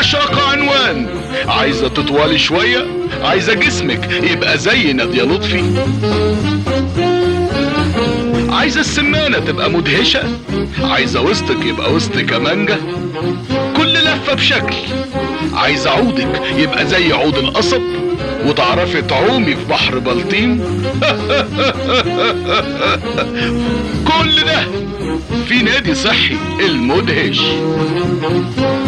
رشاقة عنوان عايزة تطولي شوية عايزة جسمك يبقى زي نادية لطفي عايزة السمانة تبقى مدهشة عايزة وسطك يبقى وسط كمانجة كل لفة بشكل عايزة عودك يبقى زي عود القصب وتعرفي تعومي في بحر بلطيم كل ده في نادي صحي المدهش